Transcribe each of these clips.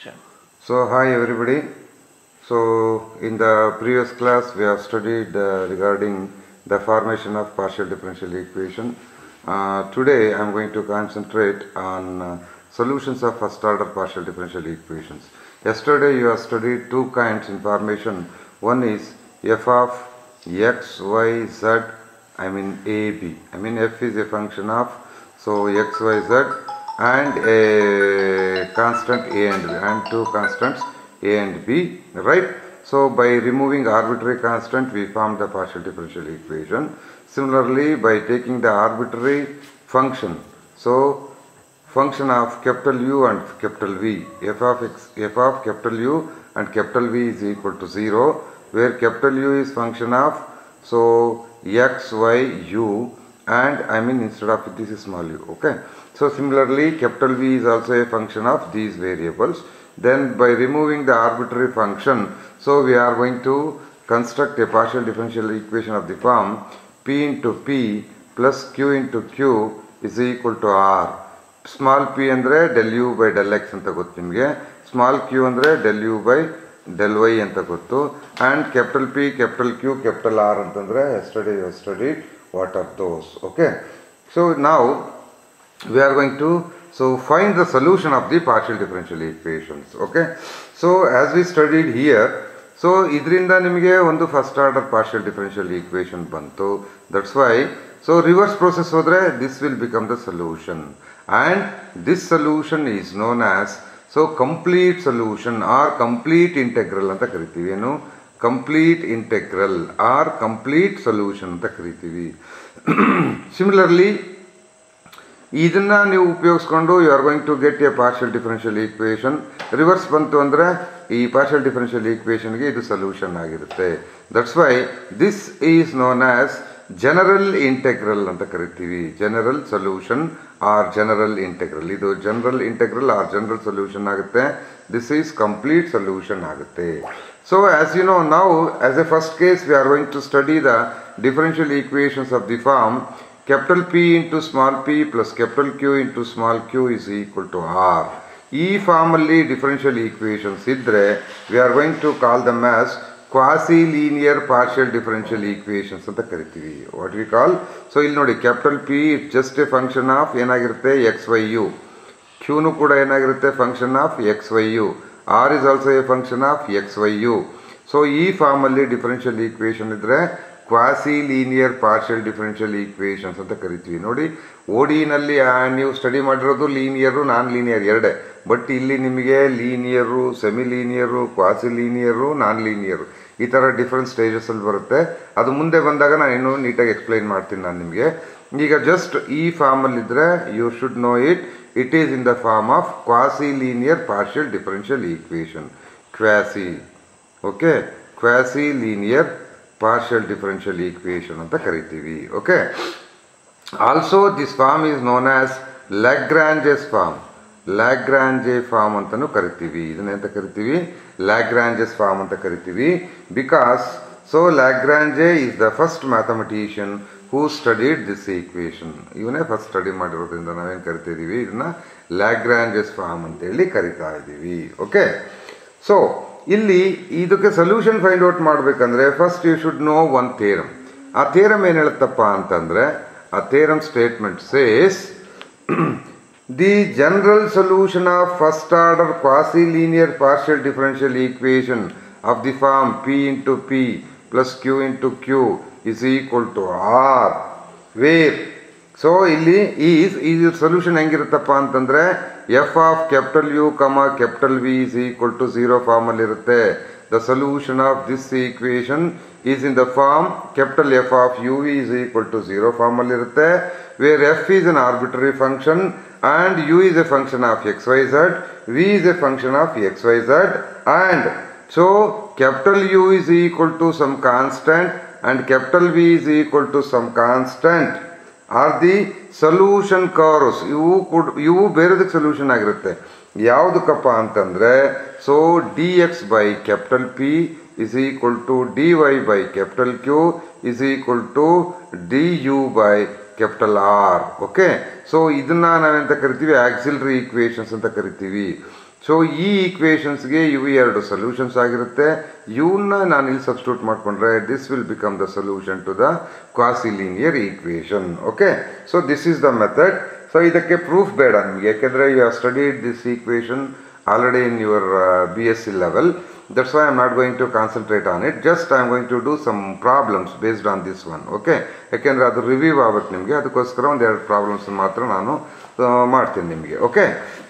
Sure. So, hi everybody. So, in the previous class, we have studied uh, regarding the formation of partial differential equation. Uh, today, I am going to concentrate on uh, solutions of first order partial differential equations. Yesterday, you have studied two kinds in formation. One is f of x, y, z, I mean a, b. I mean f is a function of so x, y, z and a constant a and b and two constants a and b right so by removing arbitrary constant we form the partial differential equation similarly by taking the arbitrary function so function of capital U and capital V f of x f of capital U and capital V is equal to 0 where capital U is function of so x y u and I mean instead of this is small u okay so similarly capital V is also a function of these variables then by removing the arbitrary function so we are going to construct a partial differential equation of the form p into p plus q into q is equal to r small P ಅಂದರೆ del u by del x ಅಂತ ಗೊತ್ತು ನಿಮಗೆ small Q ಅಂದರೆ del u by del y ಅಂತ ಗೊತ್ತು and capital P capital Q capital R ಅಂತಂದರೆ ಎಸ್ಟಡಿ ಎಸ್ಟಡಿ what are those okay so ನಾವು we are going to so find the solution of the partial differential equations okay so as we studied here so ಇದರಿಂದ ನಿಮಗೆ ಒಂದು first order partial differential equation ಬಂತು that's why so reverse process ಹೋದರೆ this will become the solution and this solution is known as so complete solution or complete integral ಅಂತ ಕರಿತೀವಿ ಏನು complete integral or complete solution ಅಂತ ಕರಿತೀವಿ similarly ಇದನ್ನ ನೀವು ಉಪಯೋಗಿಸ್ಕೊಂಡು you are going to get a partial differential equation reverse ಬಂತು ಅಂದರೆ ಈ ಪಾರ್ಷಿಯಲ್ ಡಿಫರೆನ್ಷಿಯಲ್ ಈಕ್ವೇಷನ್ಗೆ ಇದು ಸೊಲ್ಯೂಷನ್ ಆಗಿರುತ್ತೆ that's why this is known as general integral ಅಂತ ಕರಿತೀವಿ general solution or general integral ಇದು general integral or general solution ಆಗುತ್ತೆ ದಿಸ್ ಈಸ್ ಕಂಪ್ಲೀಟ್ ಸೊಲ್ಯೂಷನ್ ಆಗುತ್ತೆ ಸೊ ಆಸ್ ಯು ನೋ ನಾವು as a first case we are going to study the differential equations of the form capital P into small p plus capital Q into small q is equal to R. ಈ ಫಾರ್ಮಲ್ಲಿ differential equations ಇದ್ದರೆ we are going to call them as quasi linear partial differential equations ಅಂತ ಕರಿತೀವಿ what we call so ಇಲ್ಲಿ ನೋಡಿ capital P it just a function of ಏನಾಗಿರುತ್ತೆ x y u ಕ್ಯೂನು ಕೂಡ ಏನಾಗಿರುತ್ತೆ function of X y u R is also a function of X y u so ಈ ಫಾರ್ಮಲ್ಲಿ ಡಿಫರೆನ್ಷಿಯಲ್ ಈಕ್ವೇಷನ್ ಇದ್ದರೆ quasi linear partial differential equations ಅಂತ ಕರಿತೀವಿ ನೋಡಿ ಓಡಿನಲ್ಲಿ ನೀವು ಸ್ಟಡಿ ಮಾಡಿರೋದು ಲೀನಿಯರು ನಾನ್ ಲೀನಿಯರ್ ಎರಡೇ ಬಟ್ ಇಲ್ಲಿ ನಿಮಗೆ ಲೀನಿಯರು ಸೆಮಿ ಲೀನಿಯರು ಕ್ವಾಸಿ ಲೀನಿಯರು ನಾನ್ ಲೀನಿಯರು ಈ ಥರ ಡಿಫ್ರೆಂಟ್ ಸ್ಟೇಜಸಲ್ಲಿ ಬರುತ್ತೆ ಅದು ಮುಂದೆ ಬಂದಾಗ ನಾನು ಇನ್ನೂ ನೀಟಾಗಿ ಎಕ್ಸ್ಪ್ಲೈನ್ ಮಾಡ್ತೀನಿ ನಾನು ನಿಮಗೆ ಈಗ ಜಸ್ಟ್ ಈ ಫಾರ್ಮಲ್ಲಿದ್ದರೆ you should know it it is in the form of quasi linear partial differential equation quasi okay quasi linear partial differential equation ಅಂತ ಕರಿತೀವಿ okay also this form is known as Lagrange's form Lagrange form ಅಂತಲೂ ಕರಿತೀವಿ ಇದನ್ನ ಅಂತ ಕರಿತೀವಿ Lagrange's form ಅಂತ ಕರಿತೀವಿ because so Lagrange is the first mathematician who studied this equation ಇವನೇ ಫಸ್ಟ್ ಸ್ಟಡಿ ಮಾಡಿರೋದ್ರಿಂದ ನಾವೇನು ಕರಿತಿದ್ದೀವಿ ಇದನ್ನ ಲ್ಯಾಗ್ರಾಂಜೆಸ್ ಫಾರ್ಮ್ ಅಂತೇಳಿ ಕರಿತಾ ಇದ್ದೀವಿ ಓಕೆ ಸೊ ಇಲ್ಲಿ ಇದಕ್ಕೆ ಸೊಲ್ಯೂಷನ್ ಫೈಂಡ್ ಔಟ್ ಮಾಡಬೇಕಂದ್ರೆ first you should know one theorem ಆ ಥೇರಮ್ ಏನು ಹೇಳುತ್ತಪ್ಪ ಅಂತಂದ್ರೆ ಆ theorem statement says the general solution of first order quasi linear partial differential equation of the form P into P plus Q into Q is equal to R where so ಇಲ್ಲಿ ಈ ಈ solution ಹೆಂಗಿರುತ್ತಪ್ಪ ಅಂತಂದ್ರೆ F of capital U comma capital V is equal to zero form ಅಲ್ಲಿ ಇರುತ್ತೆ the solution of this equation is in the form capital F of U V is equal to zero form ಅಲ್ಲಿ ಇರುತ್ತೆ where F is an arbitrary function and U is a function of X Y Z V is a function of X Y Z and so capital U is equal to some constant and capital V is equal to some constant are the solution curves ಇವು ಕೂಡ ಇವು ಬೇರೆದಕ್ಕೆ solution ಆಗಿರುತ್ತೆ ಯಾವುದಕ್ಕಪ್ಪ ಅಂತಂದರೆ so D X by capital P is equal to D Y by capital Q is equal to D U by capital R okay so ಇದನ್ನ ನಾವೆಂತ ಕರಿತೀವಿ ಆಕ್ಸಿಲ್ರಿ ಈಕ್ವೇಷನ್ಸ್ ಅಂತ ಕರಿತೀವಿ ಸೊ ಈ ಈಕ್ವೇಷನ್ಸ್ಗೆ ಇವು ಎರಡು ಸೊಲ್ಯೂಷನ್ಸ್ ಆಗಿರುತ್ತೆ ಇವನ್ನ ನಾನು ಇಲ್ಲಿ ಸಬ್ಸ್ಟಿಟ್ಯೂಟ್ ಮಾಡಿಕೊಂಡ್ರೆ this will become the solution to the quasi linear equation okay so this is the method so ಇದಕ್ಕೆ ಪ್ರೂಫ್ ಬೇಡ ನಿಮಗೆ ಯಾಕೆಂದರೆ you have studied this equation already in your B S C level that's why I'm not going to concentrate on it just I am going to do some problems based on this one okay ಯಾಕೆಂದರೆ ಅದು review ಆಗ್ಬೇಕು ನಿಮಗೆ ಅದಕ್ಕೋಸ್ಕರ ಒಂದೆರಡು problems ಮಾತ್ರ ನಾನು ಆ, ಮಾಡ್ತೀನಿ ನಿಮಗೆ ಓಕೆ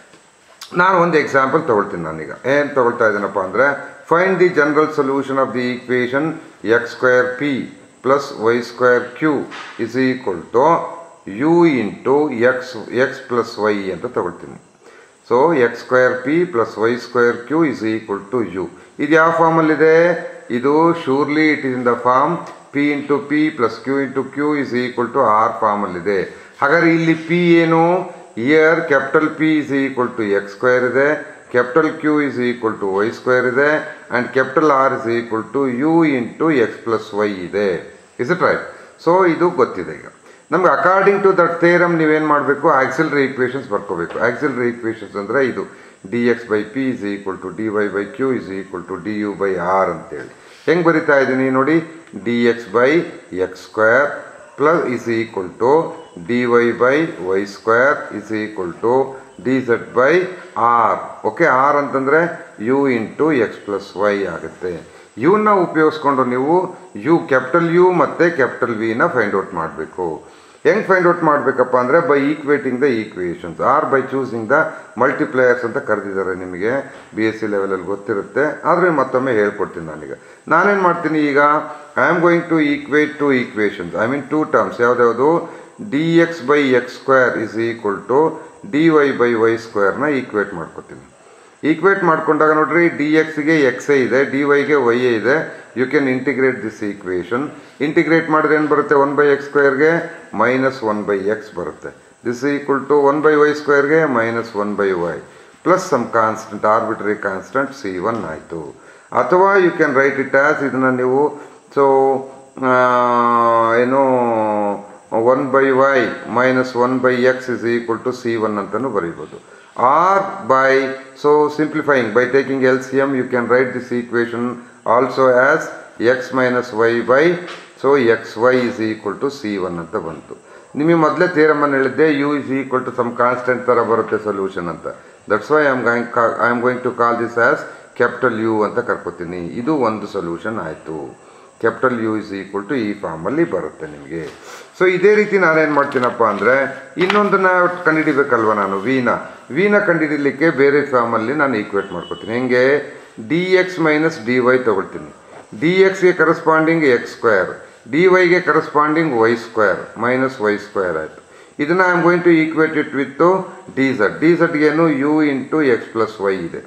ನಾನು ಒಂದು ಎಕ್ಸಾಂಪಲ್ ತಗೊಳ್ತೀನಿ ನಾನೀಗ ಏನು ತಗೊಳ್ತಾ ಇದ್ದೀನಪ್ಪ ಅಂದರೆ find the general solution of the equation X square P plus Y square Q is equal to U into X X plus Y ಅಂತ ತಗೊಳ್ತೀನಿ so X square P plus Y square Q is equal to U ಇದು ಯಾವ ಫಾರ್ಮಲ್ಲಿದೆ ಇದು surely it is in the form P into P plus Q into Q is equal to R ಫಾರ್ಮಲ್ಲಿದೆ ಹಾಗಾದ್ರೆ ಇಲ್ಲಿ P ಏನು here capital P is equal to X square ಇದೆ capital Q is equal to Y square ಇದೆ and capital R is equal to U into X plus Y ಇದೆ is it right so ಇದು ಗೊತ್ತಿದೆ ಈಗ ನಮ್ಗೆ according to that theorem ನೀವೇನು ಮಾಡಬೇಕು auxiliary equations ಬರ್ಕೋಬೇಕು ಆಕ್ಸಿಲರಿ ಈಕ್ವೇಷನ್ಸ್ ಅಂದರೆ ಇದು D X by P is equal to D Y by Q is equal to D U by R ಅಂತೇಳಿ ಹೆಂಗೆ ಬರಿತಾ ಇದ್ದೀನಿ ನೋಡಿ D X by X square plus is equal to D Y by Y square is equal to D Z by R okay R ಅಂತಂದರೆ U into X plus Y ಆಗುತ್ತೆ ಇವನ್ನ ಉಪಯೋಗಿಸ್ಕೊಂಡು ನೀವು ಯು ಕ್ಯಾಪಿಟಲ್ ಯು ಮತ್ತು capital ವಿನ find out ಮಾಡಬೇಕು ಹೆಂಗೆ find out ಮಾಡಬೇಕಪ್ಪ ಅಂದರೆ by equating the equations or by choosing the multipliers ಅಂತ ಕರೆದಿದ್ದಾರೆ ನಿಮಗೆ ಬಿ ಎಸ್ ಸಿ ಲೆವೆಲಲ್ಲಿ ಗೊತ್ತಿರುತ್ತೆ ಆದರೆ ಮತ್ತೊಮ್ಮೆ ಹೇಳ್ಕೊಡ್ತೀನಿ ನಾನೀಗ ನಾನೇನು ಮಾಡ್ತೀನಿ ಈಗ I am going to equate two equations I mean two terms ಯಾವ್ದ್ಯಾವುದು D X by X square is equal to D Y by Y ಸ್ಕ್ವೇರ್ನ ಈಕ್ವೇಟ್ ಮಾಡ್ಕೊತೀನಿ ಈಕ್ವೇಟ್ ಮಾಡ್ಕೊಂಡಾಗ ನೋಡ್ರಿ ಡಿ ಎಕ್ಸ್ಗೆ ಎಕ್ಸೇ ಇದೆ ಡಿ ವೈಗೆ ವೈ ಇದೆ you can integrate this equation integrate ಮಾಡಿದ್ರೆ ಏನು ಬರುತ್ತೆ ಒನ್ ಬೈ ಎಕ್ಸ್ ಸ್ಕ್ವೇರ್ಗೆ ಮೈನಸ್ ಒನ್ ಬೈ ಎಕ್ಸ್ ಬರುತ್ತೆ this equal to one by Y ಸ್ಕ್ವೇರ್ಗೆ minus one by Y plus some constant arbitrary constant C one ಆಯಿತು ಅಥವಾ you can write it as ಇದನ್ನು ನೀವು ಸೊ ಏನು one by Y minus one by X is equal to C one ಅಂತಲೂ ಬರೀಬೋದು or by so simplifying by taking L C M you can write this equation also as X minus Y by so X Y is equal to C one ಅಂತ ಬಂತು ನಿಮಗೆ ಮೊದಲೇ ಥಿಯರಮನ್ನು ಹೇಳಿದ್ದೆ U is equal to some constant ಥರ ಬರುತ್ತೆ solution ಅಂತ that's why I am going I am going to call this as capital U ಅಂತ ಕರ್ಕೋತೀನಿ ಇದು ಒಂದು ಸೊಲ್ಯೂಷನ್ ಆಯಿತು capital U is equal to ಈ ಫಾರ್ಮಲ್ಲಿ ಬರುತ್ತೆ ನಿಮಗೆ ಸೊ ಇದೇ ರೀತಿ ನಾನೇನು ಮಾಡ್ತೀನಪ್ಪ ಅಂದರೆ ಇನ್ನೊಂದನ್ನ ಕಂಡುಹಿಡಿಬೇಕಲ್ವ ನಾನು ವಿನ ವಿನ ಕಂಡುಹಿಡಿಲಿಕ್ಕೆ ಬೇರೆ ಫಾರ್ಮಲ್ಲಿ ನಾನು ಈಕ್ವೇಟ್ ಮಾಡ್ಕೊತೀನಿ ಹೆಂಗೆ D X minus D Y ತೊಗೊಳ್ತೀನಿ ಡಿ ಎಕ್ಸ್ಗೆ ಕರೆಸ್ಪಾಂಡಿಂಗ್ ಎಕ್ಸ್ ಸ್ಕ್ವೇರ್ ಡಿ ವೈಗೆ corresponding Y square minus Y square ಆಯಿತು ಇದನ್ನ I am going to equate it with D Z D ಝಡ್ಗೇನು U into X plus Y ಇದೆ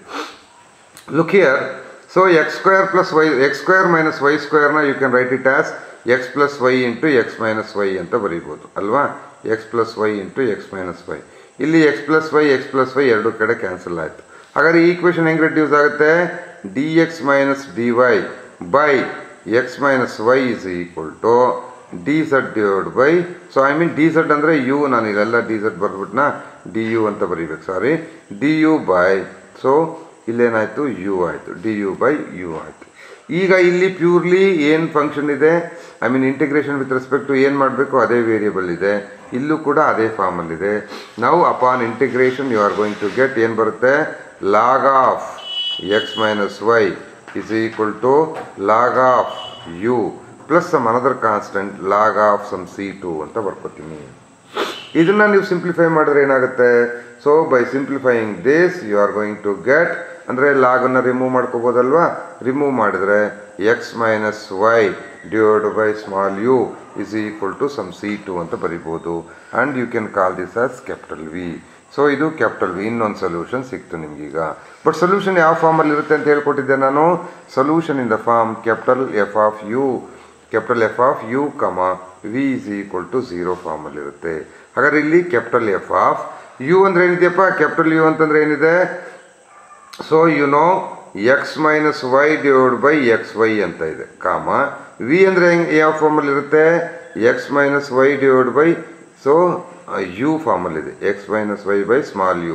look here so X square plus Y X square minus Y ಸ್ಕ್ವೇರ್ನ you can write it as X plus Y into X minus Y ಅಂತ ಬರೀಬೋದು ಅಲ್ವಾ X plus Y into X minus Y ಇಲ್ಲಿ X plus Y X plus Y ಎರಡು ಕಡೆ cancel ಆಯಿತು ಹಾಗಾದ್ರೆ ಈ ಈಕ್ವೇಷನ್ ಹೆಂಗೆ ರೆಡ್ಯೂಸ್ ಆಗುತ್ತೆ D X minus D Y by X minus Y is equal to D Z divide by so I mean D Z ಅಂದರೆ U ನಾನು ಇಲ್ಲೆಲ್ಲ ಡಿ ಝಡ್ ಬರ್ಬಿಟ್ನಾ ಡಿ ಯು ಅಂತ ಬರೀಬೇಕು sorry D U by so ಇಲ್ಲೇನಾಯಿತು U ಆಯಿತು D U by U ಆಯಿತು ಈಗ ಇಲ್ಲಿ ಪ್ಯೂರ್ಲಿ ಏನು ಫಂಕ್ಷನ್ ಇದೆ I mean integration with respect to ಏನು ಮಾಡಬೇಕು ಅದೇ ವೇರಿಯಬಲ್ ಇದೆ ಇಲ್ಲೂ ಕೂಡ ಅದೇ ಫಾರ್ಮಲ್ಲಿದೆ ನಾವು upon integration you are going to get ಏನು ಬರುತ್ತೆ log of X minus Y is equal to log of U plus some another constant log of some C two ಅಂತ ಬರ್ಕೋತೀನಿ ಇದನ್ನ ನೀವು ಸಿಂಪ್ಲಿಫೈ ಮಾಡಿದ್ರೆ ಏನಾಗುತ್ತೆ so by simplifying this you are going to get ಅಂದರೆ ಲಾಗನ್ನು ರಿಮೂವ್ ಮಾಡ್ಕೋಬೋದಲ್ವಾ remove ಮಾಡಿದ್ರೆ X minus Y divide by small U is equal to some C two ಅಂತ ಬರಿಬೋದು and you can call this as capital V so ಇದು capital V ಇನ್ನೊಂದು solution ಸಿಕ್ತು ನಿಮ್ಗೀಗ ಬಟ್ ಸೊಲ್ಯೂಷನ್ ಯಾವ ಫಾರ್ಮಲ್ಲಿ ಇರುತ್ತೆ ಅಂತ ಹೇಳ್ಕೊಟ್ಟಿದ್ದೆ ನಾನು solution in the form capital F of U capital F of U comma V is equal to zero ಫಾರ್ಮಲ್ಲಿ ಇರುತ್ತೆ ಹಾಗಾದ್ರೆ ಇಲ್ಲಿ ಕ್ಯಾಪಿಟಲ್ ಎಫ್ ಆಫ್ ಯು ಅಂದ್ರೆ ಏನಿದೆಯಪ್ಪ ಕ್ಯಾಪಿಟಲ್ ಯು ಅಂತಂದ್ರೆ ಏನಿದೆ so you know X minus Y divide by X Y ಅಂತ ಇದೆ comma V ಅಂದ್ರೆ ಹೆಂಗ್ ಯಾವ ಫಾರ್ಮಲ್ಲಿ ಇರುತ್ತೆ X minus Y divide by so U ಫಾರ್ಮಲ್ಲಿದೆ X minus Y by small U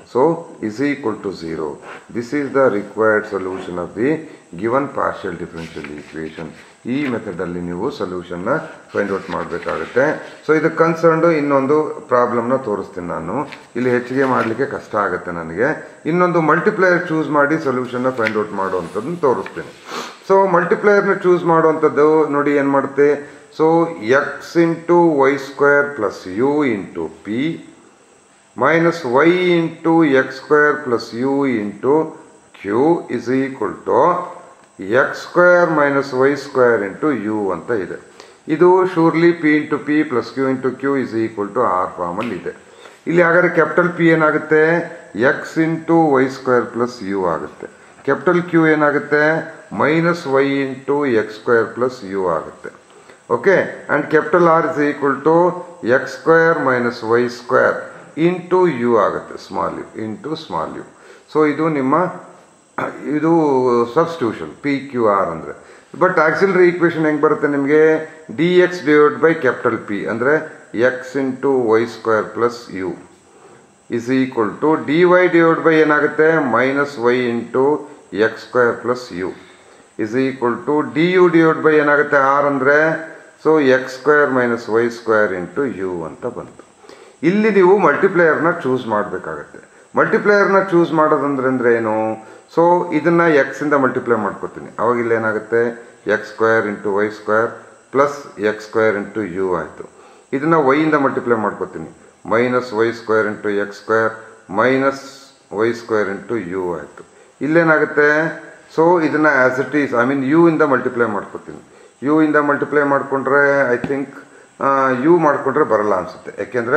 so is equal to zero this is the required solution of the given partial differential equation ಈ ಮೆಥಡಲ್ಲಿ ನೀವು ಸೊಲ್ಯೂಷನ್ನ ಫೈಂಡ್ ಔಟ್ ಮಾಡಬೇಕಾಗುತ್ತೆ ಸೊ ಇದಕ್ಕೆ concerned ಇನ್ನೊಂದು ಪ್ರಾಬ್ಲಮ್ನ ತೋರಿಸ್ತೀನಿ ನಾನು ಇಲ್ಲಿ ಹೆಚ್ಚಿಗೆ ಮಾಡಲಿಕ್ಕೆ ಕಷ್ಟ ಆಗುತ್ತೆ ನನಗೆ ಇನ್ನೊಂದು ಮಲ್ಟಿಪ್ಲೈಯರ್ ಚೂಸ್ ಮಾಡಿ ಸೊಲ್ಯೂಷನ್ನ ಫೈಂಡ್ ಔಟ್ ಮಾಡುವಂಥದ್ದನ್ನು ತೋರಿಸ್ತೀನಿ ಸೊ ಮಲ್ಟಿಪ್ಲೈಯರ್ನ ಚೂಸ್ ಮಾಡುವಂಥದ್ದು ನೋಡಿ ಏನು ಮಾಡುತ್ತೆ so X into Y square plus U into P minus Y into X square plus U into Q is equal to X square minus Y square into U ಅಂತ ಇದೆ ಇದು surely P into P plus Q into Q is equal to R ಫಾರ್ಮಲ್ಲಿ ಇದೆ ಇಲ್ಲಿ ಹಾಗಾದ್ರೆ capital P ಏನಾಗುತ್ತೆ X into Y square plus U ಆಗುತ್ತೆ capital Q ಏನಾಗುತ್ತೆ minus Y into X square plus U ಆಗುತ್ತೆ okay and capital R is equal to X square minus Y square into U ಆಗುತ್ತೆ small U into small U so ಇದು ನಿಮ್ಮ ಇದು substitution P Q R ಅಂದರೆ but auxiliary equation ಹೆಂಗೆ ಬರುತ್ತೆ ನಿಮಗೆ D X divide by capital P ಅಂದರೆ X into Y square plus U is equal to D Y divide by ಏನಾಗುತ್ತೆ minus Y into X square plus U is equal to D you divide by ಏನಾಗುತ್ತೆ R ಅಂದರೆ so X square minus Y square into U ಅಂತ ಬಂತು ಇಲ್ಲಿ ನೀವು ಮಲ್ಟಿಪ್ಲೇಯರ್ನ choose ಮಾಡಬೇಕಾಗತ್ತೆ ಮಲ್ಟಿಪ್ಲೇಯರ್ನ choose ಮಾಡೋದಂದ್ರೆ ಅಂದ್ರೆ ಏನು ಸೊ ಇದನ್ನ ಎಕ್ಸ್ ಇಂದ ಮಲ್ಟಿಪ್ಲೈ ಮಾಡ್ಕೋತೀನಿ ಅವಾಗ ಇಲ್ಲಿ ಏನಾಗುತ್ತೆ X square into Y square plus X square into U ಆಯಿತು ಇದನ್ನ ವೈ ಇಂದ ಮಲ್ಟಿಪ್ಲೈ ಮಾಡ್ಕೋತೀನಿ minus Y square into X square minus Y square into U ಆಯಿತು ಇಲ್ಲೇನಾಗುತ್ತೆ ಸೊ ಇದನ್ನ as it is I mean U ಇಂದ ಮಲ್ಟಿಪ್ಲೈ ಮಾಡ್ಕೋತೀನಿ U ಇಂದ ಮಲ್ಟಿಪ್ಲೈ ಮಾಡಿಕೊಂಡ್ರೆ ಐ ಥಿಂಕ್ ಯು ಮಾಡಿಕೊಂಡ್ರೆ ಬರಲ್ಲ ಅನಿಸುತ್ತೆ ಯಾಕೆಂದರೆ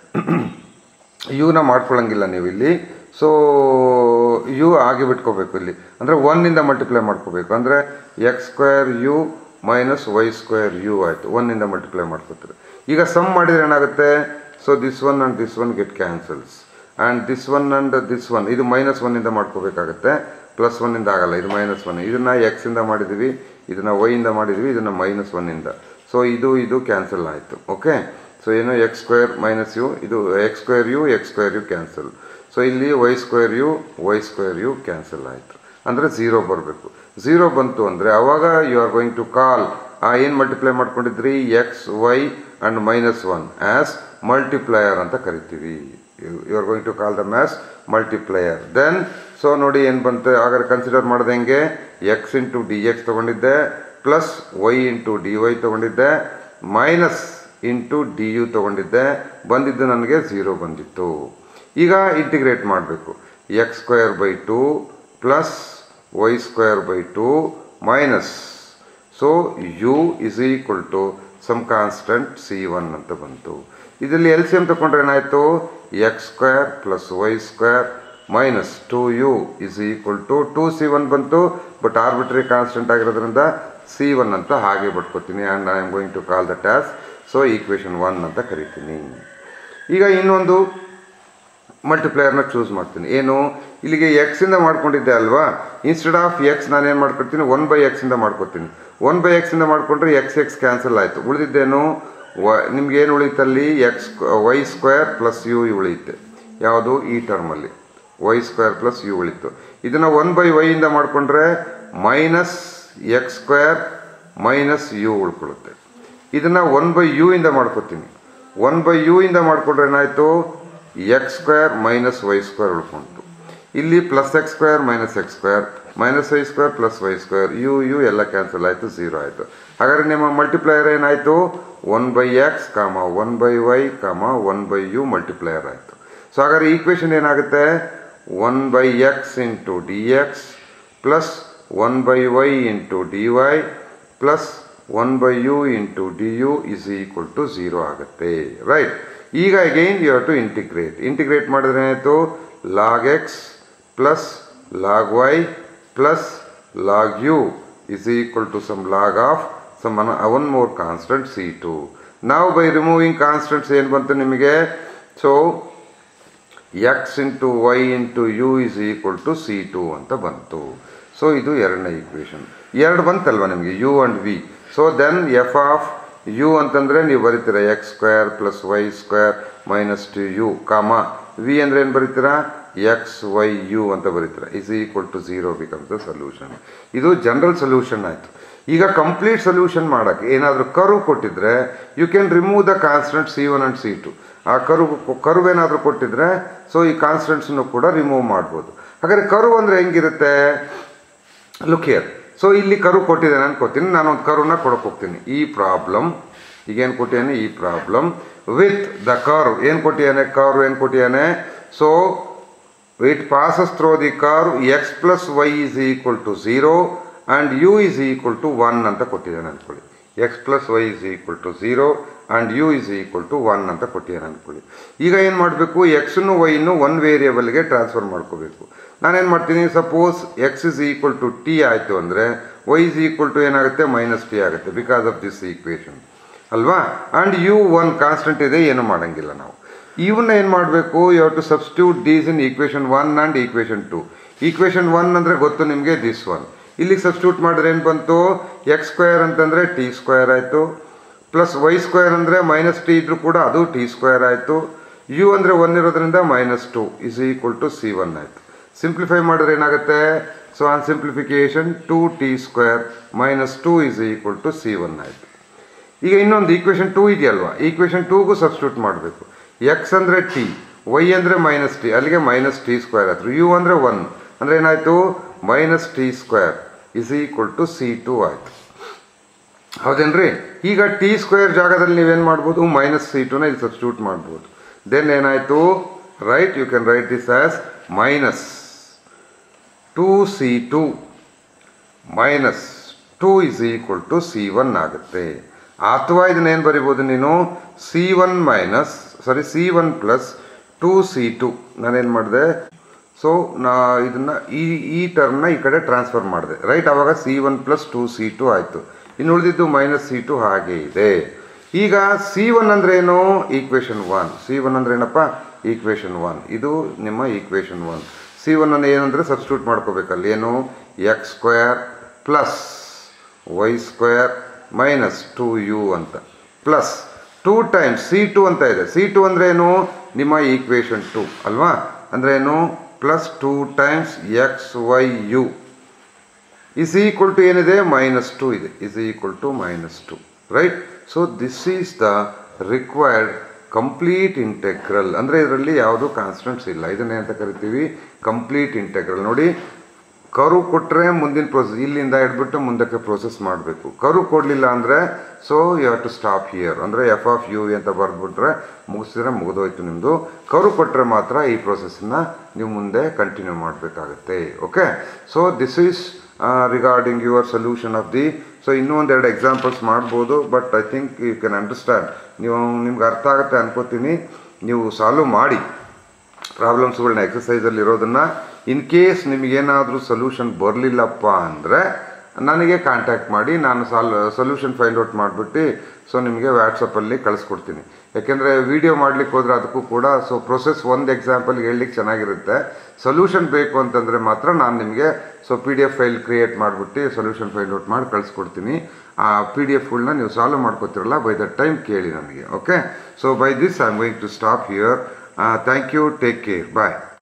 ಯುನ ಮಾಡ್ಕೊಳ್ಳಂಗಿಲ್ಲ ನೀವು ಇಲ್ಲಿ ಸೊ ಯು ಆಗಿ ಬಿಟ್ಕೋಬೇಕು ಇಲ್ಲಿ ಅಂದರೆ ಒನ್ನಿಂದ ಮಲ್ಟಿಪ್ಲೈ ಮಾಡ್ಕೋಬೇಕು ಅಂದರೆ X square U minus Y square U ಆಯಿತು ಒನ್ನಿಂದ ಮಲ್ಟಿಪ್ಲೈ ಮಾಡ್ಕೋತೀರಿ ಈಗ ಸಮ್ ಮಾಡಿದ್ರೆ ಏನಾಗುತ್ತೆ so this one and this one get cancels and this one and this one ಇದು ಮೈನಸ್ ಒನ್ನಿಂದ ಮಾಡ್ಕೋಬೇಕಾಗತ್ತೆ ಪ್ಲಸ್ ಒನ್ನಿಂದ ಆಗಲ್ಲ ಇದು ಮೈನಸ್ ಒನ್ ಇದನ್ನು ಎಕ್ಸಿಂದ ಮಾಡಿದ್ದೀವಿ ಇದನ್ನು ವೈಯಿಂದ ಮಾಡಿದ್ದೀವಿ ಇದನ್ನು ಮೈನಸ್ ಒನ್ನಿಂದ ಸೊ ಇದು ಇದು ಕ್ಯಾನ್ಸಲ್ ಆಯಿತು ಓಕೆ ಸೊ ಏನು ಎಕ್ಸ್ ಸ್ಕ್ವೇರ್ ಮೈನಸ್ ಯು ಇದು x square u x square u cancel so ಇಲ್ಲಿ y square u y square u cancel ಆಯಿತು ಅಂದರೆ ಝೀರೋ ಬರಬೇಕು ಝೀರೋ ಬಂತು ಅಂದರೆ ಅವಾಗ you are going to call ಆ ಏನು ಮಲ್ಟಿಪ್ಲೈ ಮಾಡ್ಕೊಂಡಿದ್ರಿ x y and minus one as multiplier ಅಂತ ಕರಿತೀವಿ you are going to call the mass multiplier then so ನೋಡಿ ಏನು ಬಂತು ಹಾಗಾದ್ರೆ ಕನ್ಸಿಡರ್ ಮಾಡಿದೆ ಹೆಂಗೆ ಎಕ್ಸ್ ಇಂಟು ಡಿ ಎಕ್ಸ್ ತೊಗೊಂಡಿದ್ದೆ plus Y into d y ತೊಗೊಂಡಿದ್ದೆ ಮೈನಸ್ ಇಂಟು ಡಿ ಯು ತೊಗೊಂಡಿದ್ದೆ ಬಂದಿದ್ದು ನನಗೆ ಝೀರೋ ಬಂದಿತ್ತು ಈಗ ಇಂಟಿಗ್ರೇಟ್ ಮಾಡಬೇಕು x square by two plus Y square by two minus so u is equal to some constant C one ಅಂತ ಬಂತು ಇದರಲ್ಲಿ ಎಲ್ ಸಿ ಎಮ್ ತಗೊಂಡ್ರೆ ಏನಾಯಿತು x square plus Y square minus two u is equal to two C one ಬಂತು but arbitrary constant ಆಗಿರೋದ್ರಿಂದ C one ಅಂತ ಹಾಗೆ ಬಿಟ್ಕೋತೀನಿ and I am going to call that as so equation one ಅಂತ ಕರಿತೀನಿ ಈಗ ಇನ್ನೊಂದು ಮಲ್ಟಿಪ್ಲೇಯರ್ನ ಚೂಸ್ ಮಾಡ್ತೀನಿ ಏನು ಇಲ್ಲಿಗೆ ಎಕ್ಸಿಂದ ಮಾಡ್ಕೊಂಡಿದ್ದೆ ಅಲ್ವಾ ಇನ್ಸ್ಟೆಡ್ ಆಫ್ ಎಕ್ಸ್ ನಾನು ಏನು ಮಾಡ್ಕೊತೀನಿ ಒನ್ ಬೈ ಎಕ್ಸಿಂದ ಮಾಡ್ಕೊತೀನಿ ಒನ್ ಬೈ ಎಕ್ಸಿಂದ ಮಾಡ್ಕೊಂಡ್ರೆ ಎಕ್ಸ್ ಎಕ್ಸ್ ಕ್ಯಾನ್ಸಲ್ ಆಯಿತು ಉಳಿದಿದ್ದೇನು ವ ನಿಮ್ಗೆ ಏನು ಉಳಿತಲ್ಲಿ x y square plus u ಉಳಿಯುತ್ತೆ ಯಾವುದು ಈ ಟರ್ಮಲ್ಲಿ ವೈ ಸ್ಕ್ವೇರ್ ಪ್ಲಸ್ ಯು ಉಳಿತು ಇದನ್ನು ಒನ್ ಬೈ ವೈಯಿಂದ ಮಾಡಿಕೊಂಡ್ರೆ minus x square minus u ಉಳ್ಕೊಳ್ಳುತ್ತೆ ಇದನ್ನು ಒನ್ ಬೈ ಯು ಇಂದ ಮಾಡ್ಕೋತೀನಿ ಒನ್ ಬೈ ಯು ಇಂದ ಮಾಡಿಕೊಂಡ್ರೆ ಏನಾಯಿತು x square minus Y square ಉಳ್ಕೊಂತು ಇಲ್ಲಿ plus X square minus x square minus Y square plus Y square u u ಎಲ್ಲ ಕ್ಯಾನ್ಸಲ್ ಆಯಿತು ಝೀರೋ ಆಯಿತು ಹಾಗಾದ್ರೆ ನಿಮ್ಮ ಮಲ್ಟಿಪ್ಲೈಯರ್ ಏನಾಯಿತು one by x comma one by y comma one by u multiplier ಆಯಿತು so ಹಾಗಾದ್ರೆ ಈಕ್ವೇಷನ್ ಏನಾಗುತ್ತೆ one by x into d x plus one by y into d y plus one by u into d you is equal to zero ಆಗುತ್ತೆ right ಈಗ again you have to integrate integrate ಮಾಡಿದ್ರೆ ಏನಾಯಿತು log x plus log y plus log u is equal to some log of some one more constant c two ನಾವು by removing constants ಏನು ಬಂತು ನಿಮಗೆ so X into y into u is equal to c two ಅಂತ ಬಂತು so ಇದು ಎರಡನೇ equation ಎರಡು ಬಂತಲ್ವ ನಿಮಗೆ u and v so then f of you ಅಂತಂದರೆ ನೀವು ಬರೀತೀರಾ x square plus Y square minus two u comma v ಅಂದರೆ ಏನು ಬರೀತೀರಾ ಎಕ್ಸ್ ವೈ ಯು ಅಂತ ಬರೀತಾರೆ is equal to zero becomes the solution ಇದು ಜನರಲ್ ಸೊಲ್ಯೂಷನ್ ಆಯಿತು ಈಗ ಕಂಪ್ಲೀಟ್ ಸೊಲ್ಯೂಷನ್ ಮಾಡೋಕ್ಕೆ ಏನಾದರೂ ಕರು ಕೊಟ್ಟಿದ್ರೆ you can remove the constant C one and c two ಆ ಕರು ಕರು ಏನಾದರೂ ಕೊಟ್ಟಿದ್ರೆ ಸೊ ಈ ಕಾನ್ಸ್ಟೆಂಟ್ಸನ್ನು ಕೂಡ ರಿಮೂವ್ ಮಾಡ್ಬೋದು ಹಾಗಾದರೆ ಕರು ಅಂದರೆ ಹೆಂಗಿರುತ್ತೆ ಲುಕ್ ಹಿಯರ್ ಸೊ ಇಲ್ಲಿ ಕರು ಕೊಟ್ಟಿದ್ದೇನೆ ಅನ್ಕೋತೀನಿ ನಾನು ಒಂದು ಕರುನ ಕೊಡಕ್ಕೆ ಹೋಗ್ತೀನಿ ಈ ಪ್ರಾಬ್ಲಮ್ ಈಗೇನು ಕೊಟ್ಟಿದ್ದಾನೆ ಈ ಪ್ರಾಬ್ಲಮ್ ವಿತ್ ದ ಕರ್ವ್ ಏನು ಕೊಟ್ಟಿದ್ದಾನೆ ಕರ್ವ್ ಏನು ಕೊಟ್ಟಿದ್ದಾನೆ so it passes through the curve x plus y is equal to zero and u is equal to one ಅಂತ ಕೊಟ್ಟಿದ್ದಾನೆ ಅಂದ್ಕೊಳ್ಳಿ x plus y is equal to zero and u is equal to one ಅಂತ ಕೊಟ್ಟಿದ್ದಾನೆ ಅಂದ್ಕೊಳ್ಳಿ ಈಗ ಏನು ಮಾಡಬೇಕು ಎಕ್ಸನ್ನು ವೈನು ಒನ್ ವೇರಿಯಬಲ್ಗೆ ಟ್ರಾನ್ಸ್ಫರ್ ಮಾಡ್ಕೋಬೇಕು ನಾನೇನು ಮಾಡ್ತೀನಿ suppose x is equal to t ಆಯಿತು ಅಂದರೆ ವೈ ಇಸ್ ಈಕ್ವಲ್ ಟು ಏನಾಗುತ್ತೆ ಮೈನಸ್ ಟಿ ಆಗುತ್ತೆ ಬಿಕಾಸ್ ಆಫ್ ದಿಸ್ ಈಕ್ವೇಷನ್ ಅಲ್ವಾ ಆ್ಯಂಡ್ ಯು ಒನ್ ಕಾನ್ಸ್ಟೆಂಟ್ ಇದೆ ಏನು ಮಾಡೋಂಗಿಲ್ಲ ನಾವು ಇವನ್ನ ಏನು ಮಾಡಬೇಕು you have to substitute these in equation one and equation two equation one ಅಂದರೆ ಗೊತ್ತು ನಿಮಗೆ ದಿಸ್ ಒನ್ ಇಲ್ಲಿಗೆ ಸಬ್ಸ್ಟ್ಯೂಟ್ ಮಾಡಿದ್ರೆ ಏನು ಬಂತು ಎಕ್ಸ್ ಸ್ಕ್ವೇರ್ ಅಂತಂದರೆ ಟಿ ಸ್ಕ್ವೇರ್ ಆಯಿತು ಪ್ಲಸ್ ವೈ ಸ್ಕ್ವೇರ್ ಅಂದರೆ ಮೈನಸ್ ಟಿ ಇದ್ರೂ ಕೂಡ ಅದು ಟಿ ಸ್ಕ್ವೇರ್ ಆಯಿತು ಯು ಅಂದರೆ ಒನ್ ಇರೋದ್ರಿಂದ minus two is equal to C one ಆಯಿತು ಸಿಂಪ್ಲಿಫೈ ಮಾಡಿದ್ರೆ ಏನಾಗುತ್ತೆ so on simplification two t square minus two is equal to C one ಆಯಿತು ಈಗ ಇನ್ನೊಂದು ಈಕ್ವೇಷನ್ ಟೂ ಇದೆಯಲ್ವಾ ಈಕ್ವೇಷನ್ ಟೂಗೂ ಸಬ್ಸ್ಟ್ಯೂಟ್ ಮಾಡಬೇಕು ಎಕ್ಸ್ ಅಂದರೆ ಟಿ ವೈ ಅಂದರೆ ಮೈನಸ್ ಟಿ ಅಲ್ಲಿಗೆ ಮೈನಸ್ ಟಿ ಸ್ಕ್ವೇರ್ ಆಯ್ತು ಯು ಅಂದರೆ ಒನ್ ಅಂದರೆ ಏನಾಯಿತು minus t square is equal to c two ಆಯಿತು ಹೌದೇನ್ರಿ ಈಗ ಟಿ ಸ್ಕ್ವೇರ್ ಜಾಗದಲ್ಲಿ ನೀವೇನು ಮಾಡ್ಬೋದು ಮೈನಸ್ ಸಿ ಟುನ ಇಲ್ಲಿ ಸಬ್ಸ್ಟ್ಯೂಟ್ ಮಾಡ್ಬೋದು ದೆನ್ ಏನಾಯಿತು right you can write this as minus two c two minus two is equal to C one ಆಗುತ್ತೆ ಅಥವಾ ಇದನ್ನೇನು ಬರಿಬೋದು ನೀನು c one minus sorry c one plus two c two ನಾನೇನು ಮಾಡಿದೆ ಸೊ ನಾ ಇದನ್ನ ಈ ಈ ಟರ್ಮ್ನ ಈ ಕಡೆ ಟ್ರಾನ್ಸ್ಫರ್ ಮಾಡಿದೆ ರೈಟ್ ಆವಾಗ c one plus two c two ಆಯಿತು ಇನ್ನು ಉಳಿದಿದ್ದು ಮೈನಸ್ ಸಿ ಟು ಹಾಗೆ ಇದೆ ಈಗ ಸಿ ಒನ್ ಅಂದ್ರೆ ಏನು ಈಕ್ವೇಷನ್ ಒನ್ ಸಿ ಒನ್ ಅಂದ್ರೆ ಏನಪ್ಪ ಈಕ್ವೇಷನ್ ಒನ್ ಇದು ನಿಮ್ಮ ಈಕ್ವೇಷನ್ ಒನ್ ಸಿ ಒನ್ ಅನ್ನು ಏನಂದ್ರೆ ಸಬ್ಸ್ಟ್ಯೂಟ್ ಮಾಡ್ಕೋಬೇಕಲ್ಲಿ ಏನು x square plus Y square minus two u ಅಂತ plus two times c two ಅಂತ ಇದೆ ಸಿ ಟು ಅಂದರೆ ಏನು ನಿಮ್ಮ ಈಕ್ವೇಷನ್ ಟು ಅಲ್ವಾ ಅಂದರೆ ಏನು plus two times x y u is equal to ಏನಿದೆ ಮೈನಸ್ ಟು ಇದೆ is equal to minus two right so this is the required complete integral ಅಂದರೆ ಇದರಲ್ಲಿ ಯಾವುದೂ ಕಾನ್ಸ್ಟೆಂಟ್ಸ್ ಇಲ್ಲ ಇದನ್ನೇ ಅಂತ ಕರಿತೀವಿ ಕಂಪ್ಲೀಟ್ ಇಂಟೆಗ್ರಲ್ ನೋಡಿ ಕರು ಕೊಟ್ಟರೆ ಮುಂದಿನ ಪ್ರೋಸೆಸ್ ಇಲ್ಲಿಂದ ಹಿಡ್ಬಿಟ್ಟು ಮುಂದಕ್ಕೆ ಪ್ರೋಸೆಸ್ ಮಾಡಬೇಕು ಕರು ಕೊಡಲಿಲ್ಲ ಅಂದರೆ so you have to stop here ಅಂದರೆ ಎಫ್ ಆಫ್ ಯು ಅಂತ ಬರೆದ್ಬಿಟ್ರೆ ಮುಗಿಸಿದ್ರೆ ಮುಗಿದೋಯ್ತು ನಿಮ್ಮದು ಕರು ಕೊಟ್ಟರೆ ಮಾತ್ರ ಈ ಪ್ರೋಸೆಸ್ನ ನೀವು ಮುಂದೆ ಕಂಟಿನ್ಯೂ ಮಾಡಬೇಕಾಗುತ್ತೆ okay so this is regarding your solution of the so ಇನ್ನೂ ಒಂದೆರಡು ಎಕ್ಸಾಂಪಲ್ಸ್ ಮಾಡ್ಬೋದು but I think you can understand ನೀವು ನಿಮ್ಗೆ ಅರ್ಥ ಆಗುತ್ತೆ ಅನ್ಕೋತೀನಿ ನೀವು ಸಾಲ್ವ್ ಮಾಡಿ ಪ್ರಾಬ್ಲಮ್ಸ್ಗಳನ್ನ ಎಕ್ಸಸೈಸಲ್ಲಿ ಇರೋದನ್ನು ಇನ್ ಕೇಸ್ ನಿಮಗೇನಾದರೂ ಸೊಲ್ಯೂಷನ್ ಬರಲಿಲ್ಲಪ್ಪ ಅಂದರೆ ನನಗೆ ಕಾಂಟ್ಯಾಕ್ಟ್ ಮಾಡಿ ನಾನು ಸಾಲ್ ಸೊಲ್ಯೂಷನ್ ಫೈಂಡ್ ಔಟ್ ಮಾಡಿಬಿಟ್ಟು ಸೊ ನಿಮಗೆ ವ್ಯಾಟ್ಸಪ್ಪಲ್ಲಿ ಕಳಿಸ್ಕೊಡ್ತೀನಿ ಯಾಕೆಂದರೆ ವಿಡಿಯೋ ಮಾಡ್ಲಿಕ್ಕೆ ಹೋದರೆ ಅದಕ್ಕೂ ಕೂಡ ಸೊ ಪ್ರೊಸೆಸ್ ಒಂದು ಎಕ್ಸಾಂಪಲ್ ಹೇಳಲಿಕ್ಕೆ ಚೆನ್ನಾಗಿರುತ್ತೆ ಸೊಲ್ಯೂಷನ್ ಬೇಕು ಅಂತಂದರೆ ಮಾತ್ರ ನಾನು ನಿಮಗೆ so P D F file create ಮಾಡಿಬಿಟ್ಟು ಸೊಲ್ಯೂಷನ್ ಫೈಂಡ್ ಔಟ್ ಮಾಡಿ ಕಳಿಸ್ಕೊಡ್ತೀನಿ ಆ ಪಿ ಡಿ ಎಫ್ಗಳನ್ನ ನೀವು ಸಾಲ್ವ್ ಮಾಡ್ಕೋತಿರಲ್ಲ ಬೈ ದಟ್ ಟೈಮ್ ಕೇಳಿ ನನಗೆ okay so by this I am going to stop here thank you take care bye